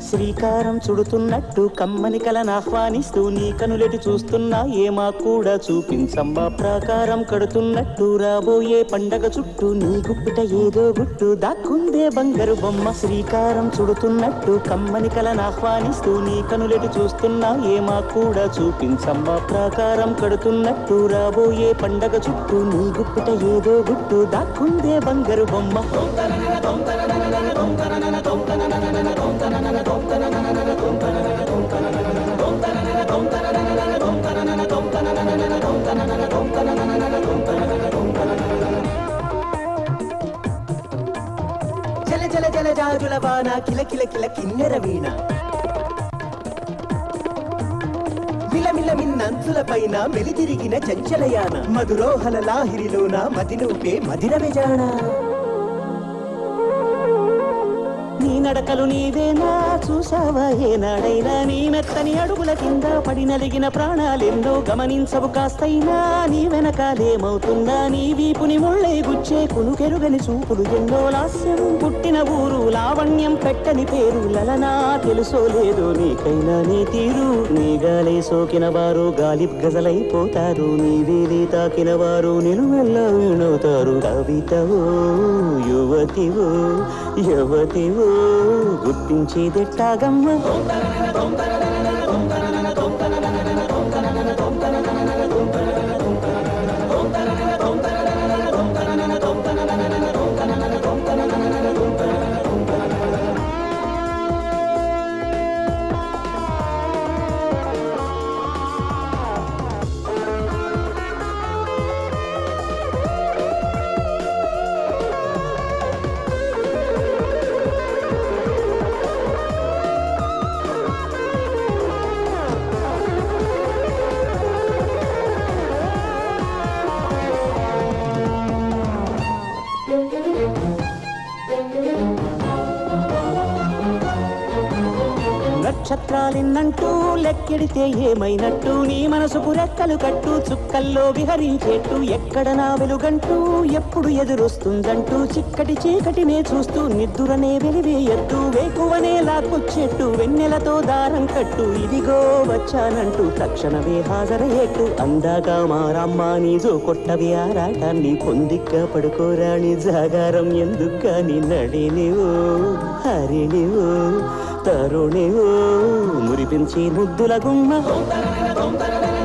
శ్రీకారం చుడుతున్నట్టు కమ్మని కలను ఆహ్వానిస్తూ నీ కనులెటి చూస్తున్నా ఏమా కూడా చూపించమ్మా ప్రాకారం కడుతున్నట్టు రాబోయే పండగ చుట్టూ నీ గుప్పిట ఏదో గుట్టు దాక్కుందే బంగారు బొమ్మ శ్రీకారం చుడుతున్నట్టు కమ్మని కలను ఆహ్వానిస్తూ నీ కనులెటి చూస్తున్నా ఏమా కూడా చూపించమ్మా ప్రాకారం కడుతున్నట్టు రాబోయే పండగ చుట్టూ నీ గుప్పిట ఏదో గుట్టు దాక్కుందే బంగారు బొమ్మ జల జల జల జాజుల వాన కిల కిల కిల కిన్నెర వీణ మిలమిల మిన్నంచుల పైన మెలితిరిగిన చంచలయాన మధురోహల లాహిరిలోన మదినూపే మదిర విజాణ నీ నడకలు నీవేనా చూసావా ఏనాడైనా నీ మెత్తని అడుగుల కింద పడి నలిగిన ప్రాణాలెన్నో గమనించవు కాస్తైనా నీ వెనకాలేమవుతుందా నీ వీపుని ముళ్ళై గుచ్చే కునుకెరుగని చూపులు ఎన్నో లాస్యం పుట్టిన ఊరు లావణ్యం పెట్టని పేరు లలనా తెలుసో లేదో నీకైనా నీ తీరు నీ గాలి సోకిన వారు గాలి గజలైపోతారు నీ వేలి తాకిన వారు నిలువెల్లా వీణవుతారు కవితవో యువతివో యువతివో గుర్తించేదెట్టాగమ్మ నక్షత్రాలిన్నంటూ లెక్కెడితే ఏమైనట్టు నీ మనసుకు రెక్కలు కట్టు చుక్కల్లో విహరించేట్టు ఎక్కడ నా వెలుగంటూ ఎప్పుడు ఎదురొస్తుందంటూ చిక్కటి చీకటినే చూస్తూ నిద్దురనే వెలివేయట్టు వేకువనే లాక్కొచ్చేట్టు వెన్నెలతో దారం కట్టు ఇదిగో వచ్చానంటూ తక్షణమే హాజరయ్యేట్టు అందాక మారమ్మ నీజో కొట్టవి ఆరాటాన్ని పొందిక్క పడుకోరాని జాగారం ఎందుకు నీ నడినివో హరిణివో తరుణివో మురిపించి ముద్దుల గుమ్మ